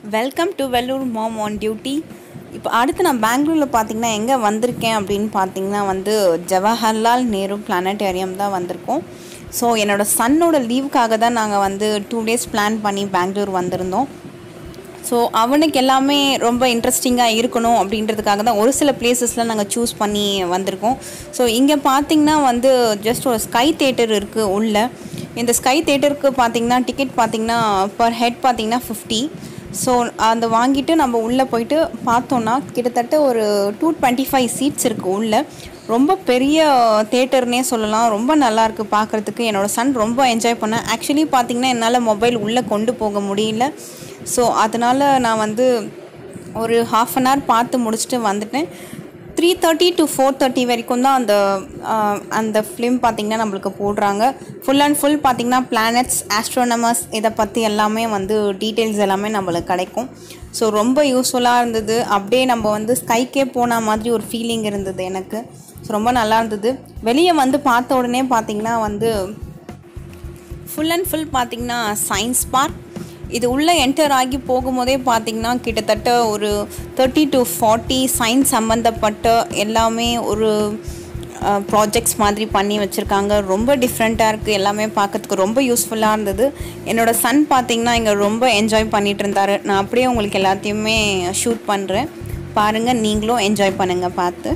welcome to Vellore mom on duty இப்போ அடுத்து நான் பெங்களூரில் பார்த்தீங்கன்னா எங்கே வந்திருக்கேன் அப்படின்னு பார்த்தீங்கன்னா வந்து ஜவஹர்லால் நேரு பிளானட்டேரியம் தான் வந்திருக்கோம் ஸோ என்னோட சன்னோட லீவுக்காக தான் நாங்கள் வந்து டூ டேஸ் பிளான் பண்ணி பெங்களூர் வந்திருந்தோம் ஸோ அவனுக்கு எல்லாமே ரொம்ப இன்ட்ரெஸ்டிங்காக இருக்கணும் அப்படின்றதுக்காக தான் ஒரு சில பிளேசஸ்லாம் நாங்கள் சூஸ் பண்ணி வந்திருக்கோம் ஸோ இங்கே பார்த்தீங்கன்னா வந்து ஜஸ்ட் ஒரு ஸ்கை தேட்டர் இருக்குது உள்ள இந்த ஸ்கை தேட்டருக்கு பார்த்தீங்கன்னா டிக்கெட் பார்த்தீங்கன்னா பர் ஹெட் பார்த்தீங்கன்னா ஃபிஃப்டி ஸோ அந்த வாங்கிட்டு நம்ம உள்ளே போயிட்டு பார்த்தோன்னா கிட்டத்தட்ட ஒரு டூ டுவெண்ட்டி ஃபைவ் சீட்ஸ் இருக்குது உள்ளே ரொம்ப பெரிய தேட்டர்னே சொல்லலாம் ரொம்ப நல்லா இருக்கு பார்க்குறதுக்கு என்னோடய சன் ரொம்ப என்ஜாய் பண்ணேன் ஆக்சுவலி பார்த்தீங்கன்னா என்னால் மொபைல் உள்ளே கொண்டு போக முடியல ஸோ அதனால் நான் வந்து ஒரு ஹாஃப் அன் ஹவர் பார்த்து முடிச்சுட்டு வந்துட்டேன் three thirty to four thirty வரைக்கும் தான் அந்த ஆஹ், அந்த ஃபிலிம் பார்த்திங்கன்னா நம்மளுக்கு போடுறாங்க ஃபுல் அண்ட் ஃபுல் பார்த்திங்கன்னா பிளானட்ஸ் ஆஸ்ட்ரோனமர்ஸ் இதை பற்றி எல்லாமே வந்து டீட்டெயில்ஸ் எல்லாமே நம்மளுக்கு கிடைக்கும் ஸோ ரொம்ப யூஸ்ஃபுல்லாக இருந்தது அப்படியே நம்ம வந்து ஸ்கைக்கே போன மாதிரி ஒரு ஃபீலிங் இருந்தது எனக்கு ஸோ ரொம்ப நல்லா இருந்தது வெளியே வந்து பார்த்த உடனே பார்த்திங்கன்னா வந்து ஃபுல் அண்ட் ஃபுல் பார்த்தீங்கன்னா சயின்ஸ் பார்க் இது உள்ளே என்டர் ஆகி போகும்போதே பார்த்தீங்கன்னா கிட்டத்தட்ட ஒரு தேர்ட்டி டு ஃபார்ட்டி சயின்ஸ் சம்மந்தப்பட்ட எல்லாமே ஒரு ப்ராஜெக்ட்ஸ் மாதிரி பண்ணி வச்சுருக்காங்க ரொம்ப டிஃப்ரெண்ட்டாக இருக்குது எல்லாமே பார்க்கறதுக்கு ரொம்ப யூஸ்ஃபுல்லாக இருந்தது என்னோட சன் பார்த்தீங்கன்னா இங்கே ரொம்ப என்ஜாய் பண்ணிட்டு இருந்தாரு நான் அப்படியே உங்களுக்கு எல்லாத்தையுமே ஷூட் பண்ணுறேன் பாருங்கள் நீங்களும் என்ஜாய் பண்ணுங்கள் பார்த்து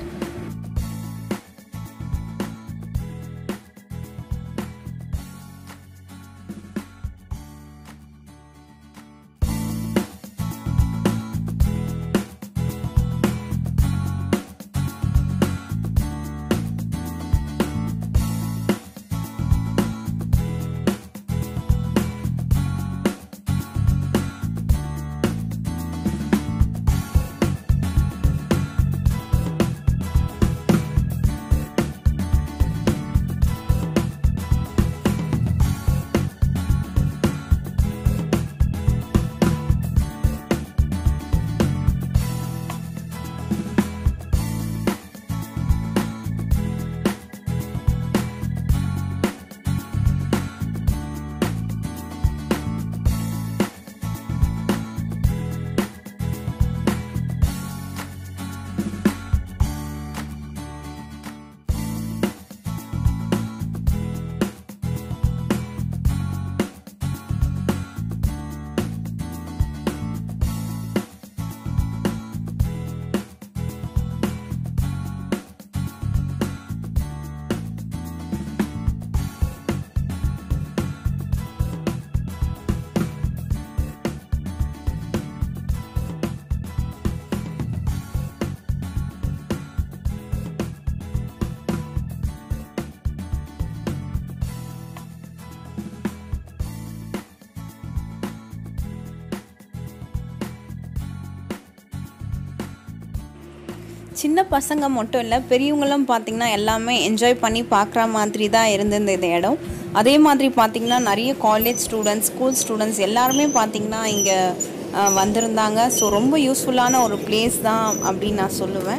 சின்ன பசங்க மட்டும் இல்லை பெரியவங்களும் பார்த்தீங்கன்னா எல்லாமே என்ஜாய் பண்ணி பார்க்குற மாதிரி தான் இருந்தது இந்த இடம் அதே மாதிரி பார்த்தீங்கன்னா நிறைய காலேஜ் ஸ்டூடெண்ட்ஸ் ஸ்கூல் ஸ்டூடெண்ட்ஸ் எல்லாருமே பார்த்தீங்கன்னா இங்கே வந்திருந்தாங்க ஸோ ரொம்ப யூஸ்ஃபுல்லான ஒரு பிளேஸ் தான் அப்படின்னு நான் சொல்லுவேன்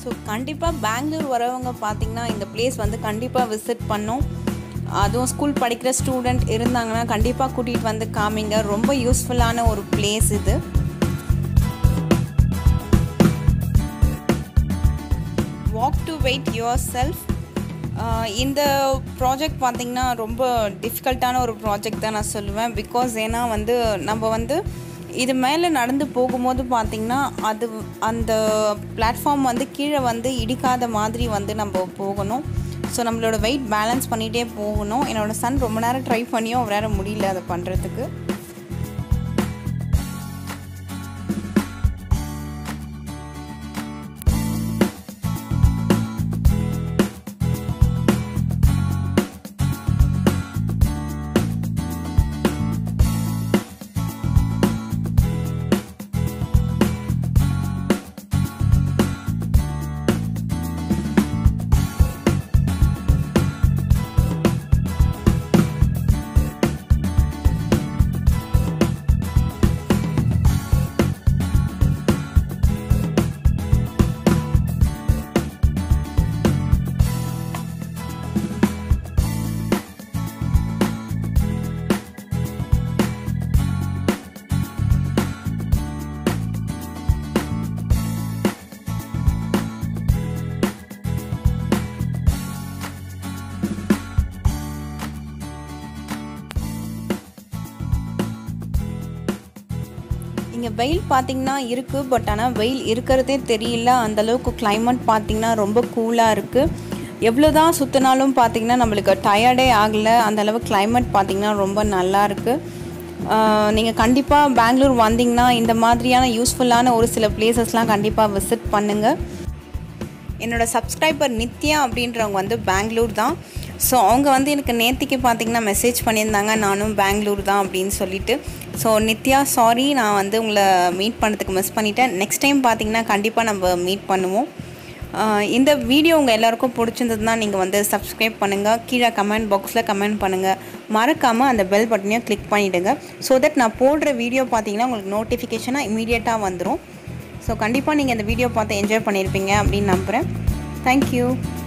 ஸோ கண்டிப்பாக பெங்களூர் வரவங்க பார்த்தீங்கன்னா இந்த பிளேஸ் வந்து கண்டிப்பாக விசிட் பண்ணோம் அதுவும் ஸ்கூல் படிக்கிற ஸ்டூடெண்ட் இருந்தாங்கன்னா கண்டிப்பாக கூட்டிகிட்டு வந்து காமிங்க ரொம்ப யூஸ்ஃபுல்லான ஒரு பிளேஸ் இது walk to weight your self இந்த ப்ராஜெக்ட் பார்த்திங்கன்னா ரொம்ப டிஃபிகல்ட்டான ஒரு ப்ராஜெக்ட் தான் நான் சொல்லுவேன் பிகாஸ் ஏன்னா வந்து நம்ம வந்து இது மேலே நடந்து போகும்போது பார்த்திங்கன்னா அது அந்த பிளாட்ஃபார்ம் வந்து கீழே வந்து இடிக்காத மாதிரி வந்து நம்ம போகணும் ஸோ நம்மளோட வெயிட் பேலன்ஸ் பண்ணிகிட்டே போகணும் என்னோடய சன் ரொம்ப நேரம் ட்ரை பண்ணியும் அவரால் முடியல அதை பண்ணுறதுக்கு இங்கே வெயில் பார்த்திங்கன்னா இருக்குது பட் ஆனால் வெயில் இருக்கிறதே தெரியல அந்தளவுக்கு climate பார்த்திங்கன்னா ரொம்ப கூலாக இருக்குது எவ்வளோ தான் சுற்றினாலும் பார்த்திங்கன்னா நம்மளுக்கு டயர்டே ஆகலை அந்தளவு climate பார்த்திங்கன்னா ரொம்ப நல்லா இருக்குது நீங்கள் கண்டிப்பாக பெங்களூர் வந்தீங்கன்னா இந்த மாதிரியான யூஸ்ஃபுல்லான ஒரு சில பிளேசஸ்லாம் கண்டிப்பாக விசிட் பண்ணுங்கள் என்னோட சப்ஸ்கிரைபர் நித்யா அப்படின்றவங்க வந்து பெங்களூர் தான் ஸோ அவங்க வந்து எனக்கு நேத்திக்கு பார்த்தீங்கன்னா மெசேஜ் பண்ணியிருந்தாங்க நானும் பெங்களூர் தான் அப்படின்னு சொல்லிட்டு ஸோ நித்யா சாரி நான் வந்து உங்களை மீட் பண்ணுறதுக்கு மிஸ் பண்ணிட்டேன் நெக்ஸ்ட் டைம் பார்த்தீங்கன்னா கண்டிப்பாக நம்ம மீட் பண்ணுவோம் ஆஹ் இந்த வீடியோ உங்கள் எல்லாருக்கும் பிடிச்சிருந்ததுன்னா நீங்கள் வந்து சப்ஸ்கிரைப் பண்ணுங்கள் கீழே கமெண்ட் பாக்ஸில் கமெண்ட் பண்ணுங்கள் மறக்காமல் அந்த பெல் பட்டனையும் கிளிக் பண்ணிவிடுங்க ஸோ தட் நான் போடுற வீடியோ பார்த்தீங்கன்னா உங்களுக்கு நோட்டிஃபிகேஷனாக இமீடியட்டாக வந்துடும் ஸோ கண்டிப்பாக நீங்கள் இந்த வீடியோ பார்த்து என்ஜாய் பண்ணியிருப்பீங்க அப்படின்னு நம்புகிறேன் தேங்க்யூ